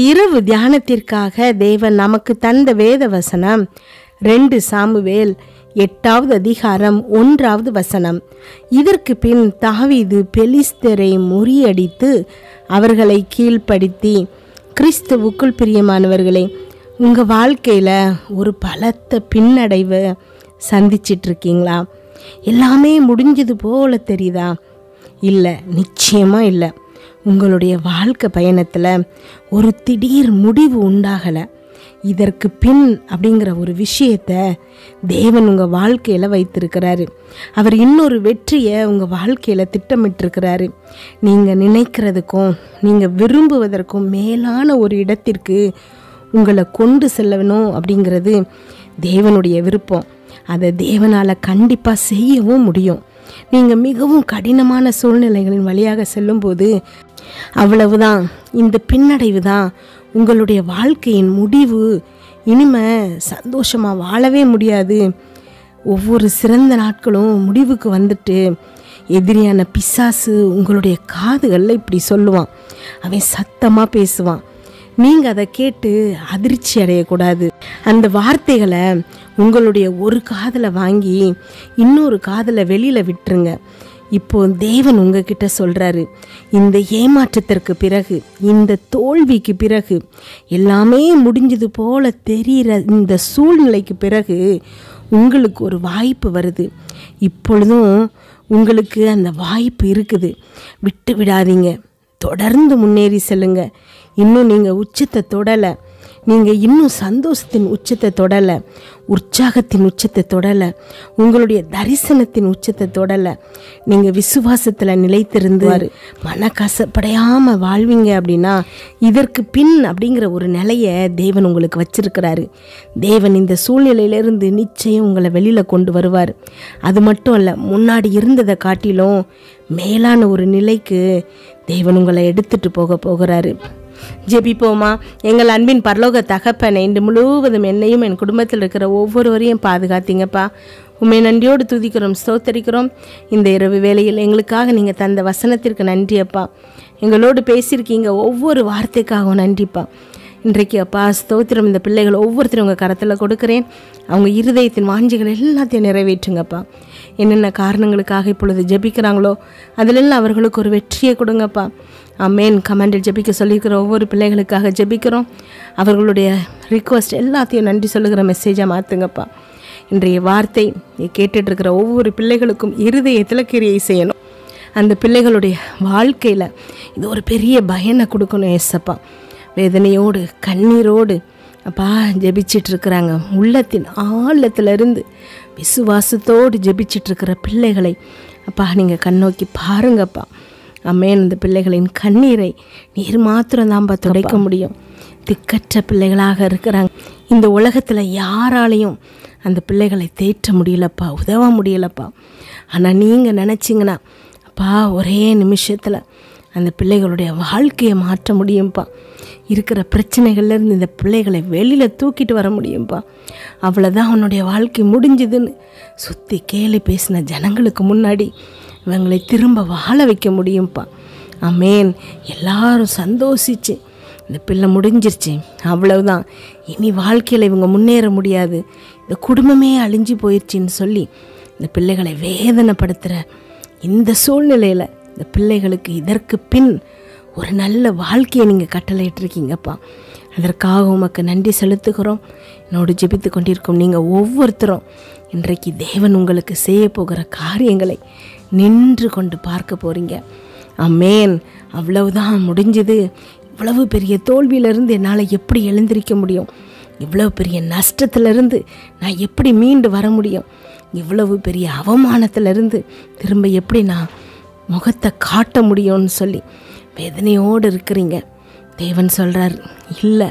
இரவு தியானத்திற்காக தேவன் நமக்கு தந்த வேத வசனம் ரெண்டு சாமுவேல் எட்டாவது அதிகாரம் ஒன்றாவது வசனம் இதற்கு பின் தாவீது பெலிஸ்தரை முறியடித்து அவர்களை கீழ்ப்படுத்தி கிறிஸ்துவுக்குள் பிரியமானவர்களே உங்கள் வாழ்க்கையில் ஒரு பலத்த பின்னடைவை சந்திச்சிட்டு இருக்கீங்களா எல்லாமே முடிஞ்சது போல தெரியுதா இல்லை நிச்சயமாக இல்லை உங்களுடைய வாழ்க்கை பயணத்தில் ஒரு திடீர் முடிவு உண்டாகலை இதற்கு பின் அப்படிங்கிற ஒரு விஷயத்தை தேவன் உங்கள் வாழ்க்கையில் வைத்திருக்கிறாரு அவர் இன்னொரு வெற்றியை உங்கள் வாழ்க்கையில் திட்டமிட்டிருக்கிறாரு நீங்கள் நினைக்கிறதுக்கும் நீங்கள் விரும்புவதற்கும் மேலான ஒரு இடத்திற்கு உங்களை கொண்டு செல்லணும் அப்படிங்கிறது தேவனுடைய விருப்பம் அதை தேவனால் கண்டிப்பாக செய்யவும் முடியும் நீங்கள் மிகவும் கடினமான சூழ்நிலைகளின் வழியாக செல்லும்போது அவ்வளவுதான் இந்த பின்னடைவு தான் உங்களுடைய வாழ்க்கையின் முடிவு இனிமே சந்தோஷமாக வாழவே முடியாது ஒவ்வொரு சிறந்த நாட்களும் முடிவுக்கு வந்துட்டு எதிரியான பிசாசு உங்களுடைய காதுகளில் இப்படி சொல்லுவான் அவன் சத்தமாக பேசுவான் நீங்கள் அதை கேட்டு அதிர்ச்சி அடையக்கூடாது அந்த வார்த்தைகளை உங்களுடைய ஒரு காதில் வாங்கி இன்னொரு காதில் வெளியில் விட்டுருங்க இப்போ தேவன் உங்ககிட்ட சொல்கிறாரு இந்த ஏமாற்றத்திற்கு பிறகு இந்த தோல்விக்கு பிறகு எல்லாமே முடிஞ்சது போல தெரிகிற இந்த சூழ்நிலைக்கு பிறகு உங்களுக்கு ஒரு வாய்ப்பு வருது இப்பொழுதும் உங்களுக்கு அந்த வாய்ப்பு இருக்குது விட்டு விடாதீங்க தொடர்ந்து முன்னேறி செல்லுங்க இன்னும் நீங்கள் உச்சத்தை தொடலை நீங்கள் இன்னும் சந்தோஷத்தின் உச்சத்தை தொடலை உற்சாகத்தின் உச்சத்தை தொடலை உங்களுடைய தரிசனத்தின் உச்சத்தை தொடலை நீங்கள் விசுவாசத்தில் நிலைத்திருந்து மனக்கசப்படையாமல் வாழ்வீங்க அப்படின்னா இதற்கு பின் அப்படிங்கிற ஒரு நிலையை தேவன் உங்களுக்கு வச்சிருக்கிறாரு தேவன் இந்த சூழ்நிலையிலிருந்து நிச்சயம் உங்களை வெளியில் கொண்டு வருவார் அது மட்டும் இல்லை முன்னாடி இருந்ததை காட்டிலும் மேலான ஒரு நிலைக்கு தேவன் உங்களை எடுத்துட்டு போக போகிறாரு ஜெபிப்போமா எங்கள் அன்பின் பரலோக தகப்பனை இன்று முழுவதும் என்னையும் என் குடும்பத்தில் இருக்கிற ஒவ்வொருவரையும் பாதுகாத்தீங்கப்பா உண்மை நன்றியோடு துதிக்கிறோம் ஸ்தோத்தரிக்கிறோம் இந்த இரவு வேளையில் எங்களுக்காக நீங்கள் தந்த வசனத்திற்கு நன்றியப்பா எங்களோடு பேசியிருக்கீங்க ஒவ்வொரு வார்த்தைக்காகவும் நன்றிப்பா இன்றைக்கு அப்பா ஸ்தோத்திரம் இந்த பிள்ளைகள் ஒவ்வொருத்தரும் உங்கள் கரத்தில் கொடுக்குறேன் அவங்க இருதயத்தின் வாஞ்சிகள் எல்லாத்தையும் நிறைவேற்றுங்கப்பா என்னென்ன காரணங்களுக்காக இப்பொழுது ஜெபிக்கிறாங்களோ அதிலெல்லாம் அவர்களுக்கு ஒரு வெற்றியை கொடுங்கப்பா அம்மேன் கமாண்டில் ஜெபிக்க சொல்லியிருக்கிற ஒவ்வொரு பிள்ளைகளுக்காக ஜெபிக்கிறோம் அவர்களுடைய ரிக்வஸ்ட் எல்லாத்தையும் நன்றி சொல்லுகிற மெசேஜாக மாற்றுங்கப்பா இன்றைய வார்த்தை நீ கேட்டுட்டு இருக்கிற ஒவ்வொரு பிள்ளைகளுக்கும் இருதயத்தில் கிரியை செய்யணும் அந்த பிள்ளைகளுடைய வாழ்க்கையில் இது ஒரு பெரிய பயனை கொடுக்கணும் ஏசப்பா வேதனையோடு கண்ணீரோடு அப்பா ஜெபிச்சிட்டு இருக்கிறாங்க உள்ளத்தின் ஆழத்திலிருந்து விசுவாசத்தோடு ஜெபிச்சிட்டு இருக்கிற பிள்ளைகளை அப்பா நீங்கள் கண்ணோக்கி பாருங்கப்பா அம்மேன் அந்த பிள்ளைகளின் கண்ணீரை நீர் மாத்திரம் தான்ப்பா துடைக்க முடியும் திக்கற்ற பிள்ளைகளாக இருக்கிறாங்க இந்த உலகத்தில் யாராலையும் அந்த பிள்ளைகளை தேற்ற முடியலப்பா உதவ முடியலப்பா ஆனால் நீங்கள் நினச்சிங்கன்னா அப்பா ஒரே நிமிஷத்தில் அந்த பிள்ளைகளுடைய வாழ்க்கையை மாற்ற முடியும்ப்பா இருக்கிற பிரச்சனைகள்லேருந்து இந்த பிள்ளைகளை வெளியில் தூக்கிட்டு வர முடியும்ப்பா அவ்வளோதான் அவனுடைய வாழ்க்கை முடிஞ்சுதுன்னு சுற்றி கேலி பேசின ஜனங்களுக்கு முன்னாடி இவங்களை திரும்ப வாழ வைக்க முடியும்ப்பா அமேன் எல்லாரும் சந்தோஷிச்சு இந்த பிள்ளை முடிஞ்சிருச்சு அவ்வளவுதான் இனி வாழ்க்கையில் இவங்க முன்னேற முடியாது இந்த குடும்பமே அழிஞ்சு போயிடுச்சின்னு சொல்லி இந்த பிள்ளைகளை வேதனைப்படுத்துகிற இந்த சூழ்நிலையில் இந்த பிள்ளைகளுக்கு இதற்கு பின் ஒரு நல்ல வாழ்க்கையை நீங்கள் கட்டளையிட்டிருக்கீங்கப்பா அதற்காக உமக்கு நன்றி செலுத்துகிறோம் என்னோடு ஜெபித்து கொண்டிருக்கும் நீங்கள் ஒவ்வொருத்தரும் இன்றைக்கு தேவன் உங்களுக்கு செய்ய போகிற காரியங்களை நின்று கொண்டு பார்க்க போகிறீங்க அம்மேன் அவ்வளவுதான் முடிஞ்சது இவ்வளவு பெரிய தோல்வியிலிருந்து என்னால் எப்படி எழுந்திருக்க முடியும் இவ்வளவு பெரிய நஷ்டத்திலிருந்து நான் எப்படி மீண்டு வர முடியும் இவ்வளவு பெரிய அவமானத்திலிருந்து திரும்ப எப்படி நான் முகத்தை காட்ட முடியும்னு சொல்லி வேதனையோடு இருக்கிறீங்க தேவன் சொல்கிறார் இல்லை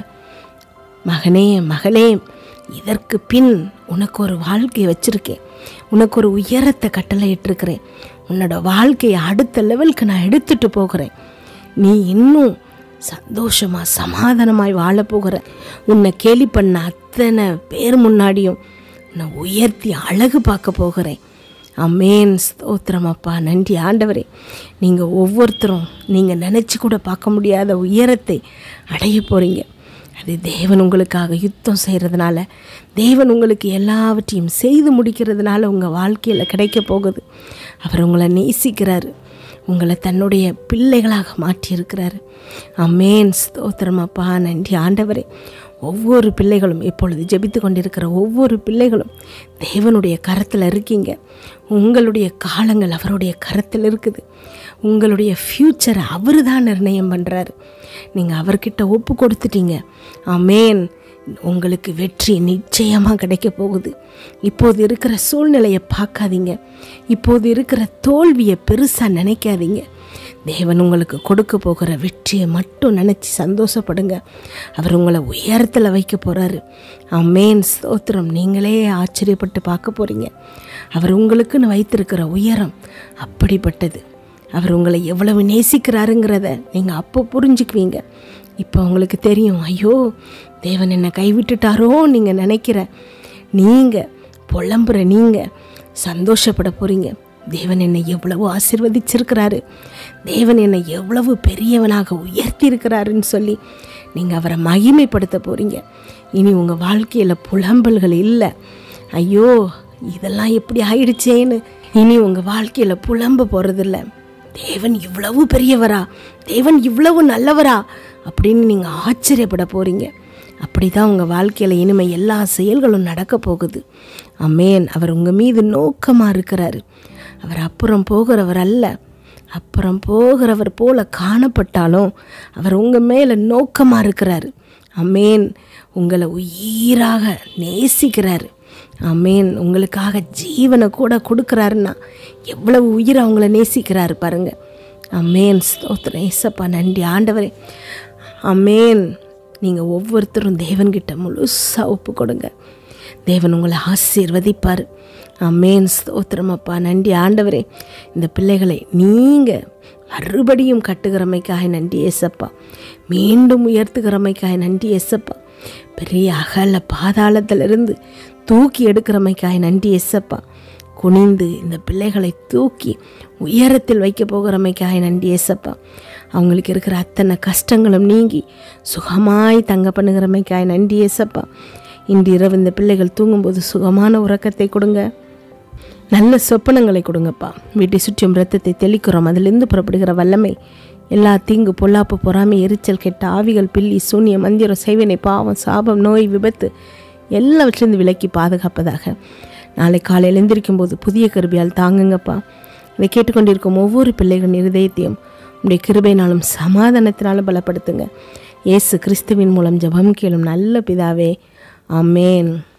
மகனே மகளே இதற்கு பின் உனக்கு ஒரு வாழ்க்கையை வச்சுருக்கேன் உனக்கு ஒரு உயரத்தை கட்டளையிட்டிருக்கிறேன் உன்னோட வாழ்க்கையை அடுத்த லெவலுக்கு நான் எடுத்துட்டு போகிறேன் நீ இன்னும் சந்தோஷமாக சமாதானமாய் வாழ போகிற உன்னை கேலி பண்ண அத்தனை பேர் முன்னாடியும் உன்னை உயர்த்தி அழகு பார்க்க போகிறேன் அமேன் ஸ்தோத்திரம் அப்பா நன்றி ஆண்டவரே நீங்கள் ஒவ்வொருத்தரும் நீங்கள் நினச்சி கூட பார்க்க முடியாத உயரத்தை அடைய போகிறீங்க அது தேவன் உங்களுக்காக யுத்தம் செய்கிறதுனால தேவன் உங்களுக்கு எல்லாவற்றையும் செய்து முடிக்கிறதுனால உங்கள் வாழ்க்கையில் கிடைக்க போகுது அவர் உங்களை நேசிக்கிறாரு உங்களை தன்னுடைய பிள்ளைகளாக மாற்றியிருக்கிறாரு அமேன் ஸ்தோத்திரமாப்பா நன்றி ஆண்டவரே ஒவ்வொரு பிள்ளைகளும் இப்பொழுது ஜெபித்து கொண்டிருக்கிற ஒவ்வொரு பிள்ளைகளும் தேவனுடைய கரத்தில் இருக்கீங்க உங்களுடைய காலங்கள் அவருடைய கரத்தில் இருக்குது உங்களுடைய ஃப்யூச்சரை அவர் தான் நிர்ணயம் பண்ணுறாரு நீங்கள் அவர்கிட்ட ஒப்பு கொடுத்துட்டீங்க அமேன் உங்களுக்கு வெற்றி நிச்சயமாக கிடைக்க போகுது இப்போது இருக்கிற சூழ்நிலையை பார்க்காதீங்க இப்போது இருக்கிற தோல்வியை பெருசாக நினைக்காதீங்க தேவன் உங்களுக்கு கொடுக்க போகிற வெற்றியை மட்டும் நினச்சி சந்தோஷப்படுங்க அவர் உங்களை உயரத்தில் வைக்க போகிறாரு அம்மேன் ஸ்தோத்திரம் நீங்களே ஆச்சரியப்பட்டு பார்க்க போகிறீங்க அவர் உங்களுக்குன்னு வைத்திருக்கிற உயரம் அப்படிப்பட்டது அவர் உங்களை எவ்வளவு நேசிக்கிறாருங்கிறத நீங்கள் அப்போ புரிஞ்சுக்குவீங்க இப்போ உங்களுக்கு தெரியும் ஐயோ தேவன் என்னை கைவிட்டுட்டாரோ நீங்கள் நினைக்கிற நீங்கள் புலம்புற நீங்கள் சந்தோஷப்பட போகிறீங்க தேவன் என்னை எவ்வளவு ஆசிர்வதிச்சிருக்கிறாரு தேவன் என்னை எவ்வளவு பெரியவனாக உயர்த்தி இருக்கிறாருன்னு சொல்லி நீங்கள் அவரை மகிமைப்படுத்த போகிறீங்க இனி உங்கள் வாழ்க்கையில் புலம்பல்கள் இல்லை ஐயோ இதெல்லாம் எப்படி ஆயிடுச்சேன்னு இனி உங்கள் வாழ்க்கையில் புலம்ப போகிறதில்ல தேவன் இவ்வளவு பெரியவரா தேவன் இவ்வளவு நல்லவரா அப்படின்னு நீங்கள் ஆச்சரியப்பட போகிறீங்க அப்படி தான் உங்கள் வாழ்க்கையில் இனிமே எல்லா செயல்களும் நடக்க போகுது அமேன் அவர் உங்கள் மீது நோக்கமாக இருக்கிறாரு அவர் அப்புறம் போகிறவர் அல்ல அப்புறம் போகிறவர் போல காணப்பட்டாலும் அவர் உங்கள் மேலே நோக்கமாக இருக்கிறாரு அமேன் உங்களை உயிராக நேசிக்கிறாரு அமேன் உங்களுக்காக ஜீவனை கூட கொடுக்குறாருன்னா எவ்வளவு உயிரை அவங்கள நேசிக்கிறாரு பாருங்க அமேன் ஸ்தோத்திரம் ஏசப்பா நன்றி ஆண்டவரே அமேன் நீங்கள் ஒவ்வொருத்தரும் தேவன்கிட்ட முழுசாக ஒப்பு கொடுங்க தேவன் உங்களை ஆசீர்வதிப்பார் அமேன் ஸ்தோத்திரமப்பா நன்றி ஆண்டவரே இந்த பிள்ளைகளை நீங்கள் மறுபடியும் கட்டுகிறமைக்காக நன்றி ஏசப்பா மீண்டும் உயர்த்துகிறமைக்காக நன்றி ஏசப்பா பெரிய அகல பாதாளத்திலிருந்து தூக்கி எடுக்கிறமைக்காக நன்றி ஏசப்பா குனிந்து இந்த பிள்ளைகளை தூக்கி உயரத்தில் வைக்க போகிறமைக்காக நன்றி ஏசப்பா அவங்களுக்கு இருக்கிற அத்தனை கஷ்டங்களும் நீங்கி சுகமாய் தங்க பண்ணுகிறமைக்காக நன்றி ஏசப்பா இன்று இரவு இந்த பிள்ளைகள் தூங்கும்போது சுகமான உறக்கத்தை கொடுங்க நல்ல சொப்பனங்களை கொடுங்கப்பா வீட்டை சுற்றியும் ரத்தத்தை தெளிக்கிறோம் அதிலிருந்து புறப்படுகிற வல்லமை எல்லா தீங்கு பொல்லாப்பு பொறாமை எரிச்சல் கெட்ட ஆவிகள் பில்லி சூன்ய மந்திரம் செய்வினை பாவம் சாபம் நோய் விபத்து எல்லாவற்றிலிருந்து விலக்கி பாதுகாப்பதாக நாளை காலையில் எழுந்திருக்கும் போது புதிய கருவியால் தாங்குங்கப்பா இதை கேட்டுக்கொண்டிருக்கும் ஒவ்வொரு பிள்ளைகளின் இருதயத்தையும் உடைய கிருபையினாலும் சமாதானத்தினாலும் பலப்படுத்துங்க இயேசு கிறிஸ்துவின் மூலம் ஜெபம் கேளும் நல்ல பிதாவே ஆமேன்